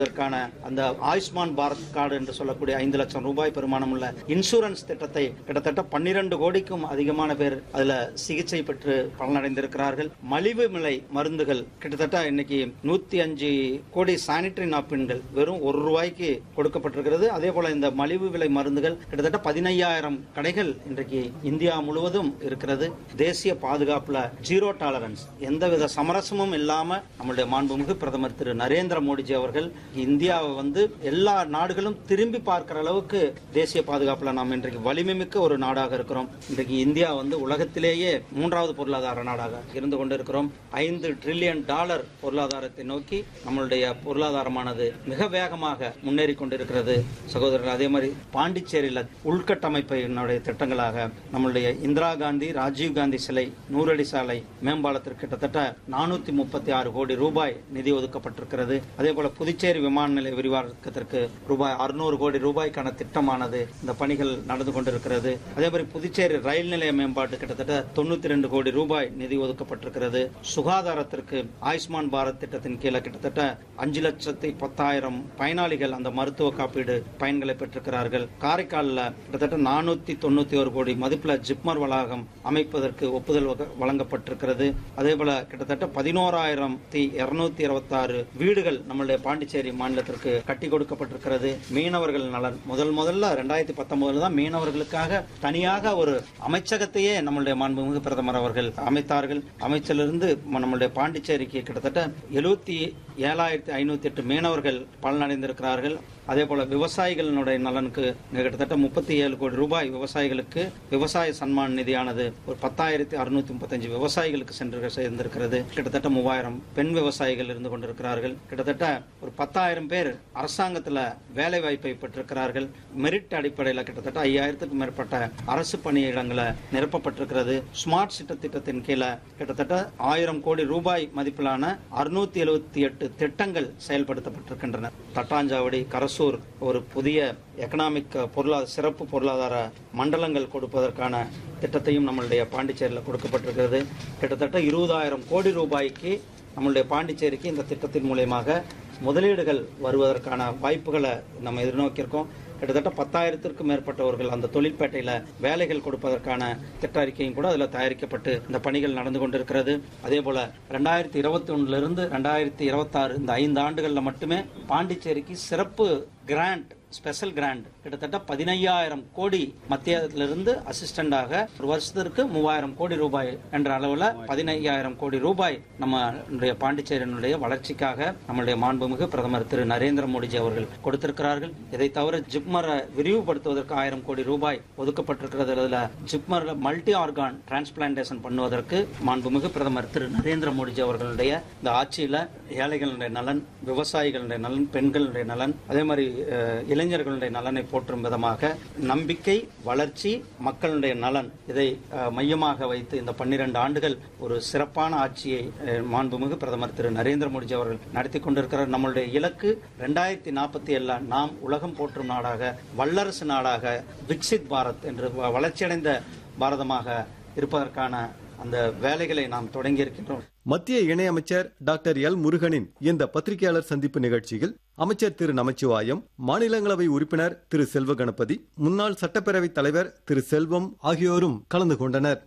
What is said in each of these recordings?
இதற்கான அந்த ஆயுஷ்மான் பாரத் கார்டு என்று சொல்லக்கூடிய ஐந்து லட்சம் ரூபாய் பெருமானம் உள்ள இன்சூரன்ஸ் திட்டத்தை கிட்டத்தட்ட பன்னிரண்டு கோடிக்கும் அதிகமான பேர் அதுல சிகிச்சை பெற்று பலனடைந்திருக்கிறார்கள் மலிவு விலை மருந்துகள் கிட்டத்தட்ட இன்னைக்கு நூத்தி அஞ்சு கோடி சானிட்டரி நாப்கின்கள் வெறும் ஒரு ரூபாய்க்கு கொடுக்கப்பட்டிருக்கிறது அதே போல இந்த மலிவு விலை மருந்துகள் கிட்டத்தட்ட பதினையாயிரம் கடைகள் இன்றைக்கு இந்தியா முழுவதும் இருக்கிறது தேசிய பாதுகாப்புல ஜீரோ டாலரன்ஸ் எந்தவித சமரசமும் இல்லாம நம்முடைய மாண்புமிகு பிரதமர் திரு நரேந்திர மோடிஜி அவர்கள் இந்தியாவை வந்து எல்லா நாடுகளும் திரும்பி பார்க்கிற அளவுக்கு தேசிய பாதுகாப்புல நாம் இன்றைக்கு வலிமை மிக்க ஒரு நாடாக இருக்கிறோம் இன்றைக்கு இந்தியா வந்து உலகத்திலேயே மூன்றாவது பொருளாதார நாடாக இருந்து கொண்டிருக்கிறோம் ஐந்து ட்ரில்லியன் டாலர் பொருளாதாரத்தை நோக்கி நம்மளுடைய பொருளாதாரமானது மிக வேகமாக முன்னேறி கொண்டிருக்கிறது சகோதரர்கள் அதே மாதிரி பாண்டிச்சேரியில உள்கட்டமைப்பினுடைய திட்டங்களாக நம்மளுடைய இந்திரா காந்தி ராஜீவ் காந்தி சிலை நூறடி சாலை மேம்பாலத்திற்கு கிட்டத்தட்ட நானூத்தி முப்பத்தி ஆறு கோடி ரூபாய் நிதி ஒதுக்கப்பட்டிருக்கிறது அதே போல புதுச்சேரி விமான நிலைய விரிவாக்கத்திற்கு ரூபாய் அறுநூறு கோடி ரூபாய்க்கான திட்டமானது இந்த பணிகள் நடந்து கொண்டிருக்கிறது அதே மாதிரி புதுச்சேரி ரயில் நிலைய மேம்பாட்டு கிட்டத்தட்ட தொண்ணூத்தி ரெண்டு கோடி ரூபாய் நிதி ஒதுக்கப்பட்டிருக்கிறது சுகாதாரத்திற்கு ஆயுஷ்மான் பாரத் திட்டத்தின் கீழே கிட்டத்தட்ட அஞ்சு லட்சத்தி பத்தாயிரம் பயனாளிகள் அந்த மருத்துவ காப்பீடு பயன்களை பெற்றிருக்கிறார்கள் காரைக்காலில் கிட்டத்தட்ட நானூத்தி தொண்ணூத்தி ஒரு கோடி மதிப்புல ஜிப்மர் வளாகம் அமைப்பதற்கு ஒப்புதல் வக- வழங்கப்பட்டிருக்கிறது அதே போல கிட்டத்தட்ட பதினோராயிரம் இருநூத்தி இருபத்தி ஆறு வீடுகள் நம்மளுடைய பாண்டிச்சேரி மாநிலத்திற்கு கட்டி கொடுக்கப்பட்டிருக்கிறது மீனவர்கள் நலன் முதல் முதல்ல ரெண்டாயிரத்தி பத்தொன்பதுல தான் மீனவர்களுக்காக தனியாக ஒரு அமைச்சகத்தையே நம்மளுடைய மாண்புமிகு பிரதமர் அவர்கள் அமைத்தார்கள் அமைச்சிலிருந்து ம- நம்மளுடைய பாண்டிச்சேரிக்கு கிட்டத்தட்ட எழுபத்தி ஏழாயிரத்தி ஐநூத்தி எட்டு மீனவர்கள் பலனடைந்திருக்கிறார்கள் அதே போல விவசாயிகளினுடைய நலனுக்கு இங்க கிட்டத்தட்ட முப்பத்தி ஏழு கோடி ரூபாய் விவசாயிகளுக்கு விவசாய சன்மான் நிதியானது ஒரு பத்தாயிரத்தி அறுநூத்தி முப்பத்தஞ்சு விவசாயிகளுக்கு சென்று சேர்ந்திருக்கிறது கிட்டத்தட்ட மூவாயிரம் பெண் விவசாயிகள் இருந்து கொண்டிருக்கிறார்கள் கிட்டத்தட்ட ஒரு பத்தாயிரம் பேர் அரசாங்கத்துல வேலை வாய்ப்பை பெற்றிருக்கிறார்கள் மெரிட் அடிப்படையில் கிட்டத்தட்ட ஐயாயிரத்துக்கும் மேற்பட்ட அரசு பணியிடங்களை நிரப்பப்பட்டிருக்கிறது ஸ்மார்ட் சிட்ட திட்டத்தின் கீழே கிட்டத்தட்ட ஆயிரம் கோடி ரூபாய் மதிப்பிலான அறுநூத்தி எழுபத்தி எட்டு திட்டங்கள் செயல்படுத்தப்பட்டிருக்கின்றன தட்டாஞ்சாவடி கரசூர் ஒரு புதிய எக்கனாமிக் பொருளாதார சிறப்பு பொருளாதார மண்டலங்கள் கொடுப்பதற்கான திட்டத்தையும் நம்மளுடைய பாண்டிச்சேரியில் கொடுக்கப்பட்டிருக்கிறது கிட்டத்தட்ட இருபதாயிரம் கோடி ரூபாய்க்கு நம்மளுடைய பாண்டிச்சேரிக்கு இந்த திட்டத்தின் மூலயமாக முதலீடுகள் வருவதற்கான வாய்ப்புகளை நம்ம எதிர்நோக்கியிருக்கோம் கிட்டத்தட்ட பத்தாயிரத்திற்கும் மேற்பட்டவர்கள் அந்த தொழிற்பேட்டையில வேலைகள் கொடுப்பதற்கான திட்ட அறிக்கையும் கூட அதில் தயாரிக்கப்பட்டு இந்த பணிகள் நடந்து கொண்டிருக்கிறது அதே போல ரெண்டாயிரத்தி இருபத்தி ஒண்ணுல இருந்து ரெண்டாயிரத்தி இருபத்தாறு இந்த ஐந்து ஆண்டுகள்ல மட்டுமே பாண்டிச்சேரிக்கு சிறப்பு கிராண்ட் ஸ்பெஷல் கிராண்ட் கிட்டத்தட்ட பதினையாயிரம் கோடி மத்தியத்திலிருந்து அசிஸ்டண்டாக ஒரு வருஷத்திற்கு மூவாயிரம் கோடி ரூபாய் என்ற அளவுல பதினையாயிரம் கோடி ரூபாய் நம்மளுடைய பாண்டிச்சேரியினுடைய வளர்ச்சிக்காக நம்மளுடைய மாண்புமிகு பிரதமர் திரு நரேந்திர மோடிஜி அவர்கள் கொடுத்திருக்கிறார்கள் இதை தவிர ஜிப்மரை விரிவுபடுத்துவதற்கு ஆயிரம் கோடி ரூபாய் ஒதுக்கப்பட்டிருக்கிறது அதுல ஜிப்மர்ல மல்டி ஆர்கான் டிரான்ஸ்பிளான்டேஷன் பண்ணுவதற்கு மாண்புமிகு பிரதமர் திரு நரேந்திர மோடிஜி அவர்களுடைய இந்த ஆட்சியில ஏழைகளுடைய நலன் விவசாயிகளுடைய நலன் பெண்களுடைய நலன் அதே மாதிரி அஹ், இளைஞர்களுடைய நலனை போற்றும் விதமாக நம்பிக்கை வளர்ச்சி மக்களுடைய நலன் இதை அஹ், மையமாக வைத்து இந்த பன்னிரண்டு ஆண்டுகள் ஒரு சிறப்பான ஆட்சியை அஹ், மாண்புமிகு பிரதமர் திரு நரேந்திர மோடிஜி அவர்கள் நடத்தி கொண்டிருக்கிறார் நம்மளுடைய இலக்கு ரெண்டாயிரத்தி நாற்பத்தி ஏழுல நாம் உலகம் போற்றும் நாடாக வல்லரசு நாடாக விக்சித் பாரத் என்று வ- வளர்ச்சியடைந்த பாரதமாக இருப்பதற்கான அந்த வேலைகளை நாம் தொடங்கி இருக்கின்றோம் மத்திய இணையமைச்சர் டாக்டர் எல் முருகனின் இந்த பத்திரிகையாளர் சந்திப்பு நிகழ்ச்சியில் அமைச்சர் திரு நமச்சிவாயம் மாநிலங்களவை உறுப்பினர் திரு செல்வ கணபதி முன்னாள் சட்டப்பேரவைத் தலைவர் திரு செல்வம் ஆகியோரும் கலந்து கொண்டனர்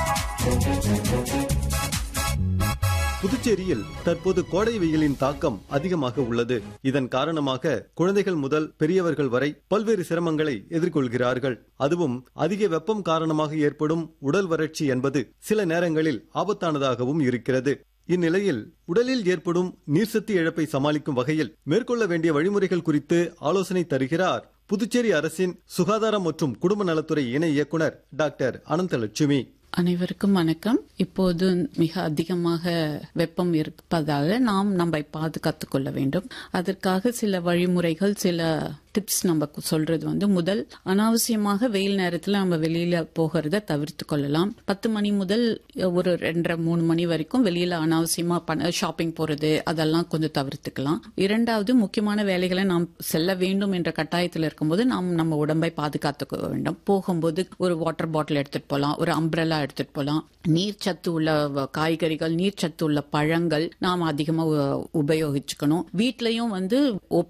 புதுச்சேரியில் தற்போது கோடை வெயிலின் தாக்கம் அதிகமாக உள்ளது இதன் காரணமாக குழந்தைகள் முதல் பெரியவர்கள் வரை பல்வேறு சிரமங்களை எதிர்கொள்கிறார்கள் அதுவும் அதிக வெப்பம் காரணமாக ஏற்படும் உடல் வறட்சி என்பது சில நேரங்களில் ஆபத்தானதாகவும் இருக்கிறது இந்நிலையில் உடலில் ஏற்படும் நீர்சத்து இழப்பை சமாளிக்கும் வகையில் மேற்கொள்ள வேண்டிய வழிமுறைகள் குறித்து ஆலோசனை தருகிறார் புதுச்சேரி அரசின் சுகாதாரம் மற்றும் குடும்ப நலத்துறை இணை இயக்குனர் டாக்டர் அனந்தலட்சுமி அனைவருக்கும் வணக்கம் இப்போது மிக அதிகமாக வெப்பம் இருப்பதால் நாம் நம்மை பாதுகாத்துக் கொள்ள வேண்டும் அதற்காக சில வழிமுறைகள் சில டிப்ஸ் நம்ம சொல்றது வந்து முதல் அனாவசியமாக வெயில் நேரத்துல நம்ம வெளியில போகிறத தவிர்த்து கொள்ளலாம் பத்து மணி முதல் ஒரு ரெண்டரை மூணு மணி வரைக்கும் வெளியில அனாவசியமா பண்ண ஷாப்பிங் போறது அதெல்லாம் கொஞ்சம் தவிர்த்துக்கலாம் இரண்டாவது முக்கியமான வேலைகளை நாம் செல்ல வேண்டும் என்ற கட்டாயத்தில் இருக்கும்போது நாம் நம்ம உடம்பை பாதுகாத்துக்க வேண்டும் போகும்போது ஒரு வாட்டர் பாட்டில் எடுத்துட்டு போகலாம் ஒரு அம்ப்ரெல்லா எடுத்துட்டு போகலாம் நீர் சத்து உள்ள வ- காய்கறிகள் நீர் சத்து உள்ள பழங்கள் நாம் அதிகமா உ- உபயோகிச்சுக்கணும் வீட்லயும் வந்து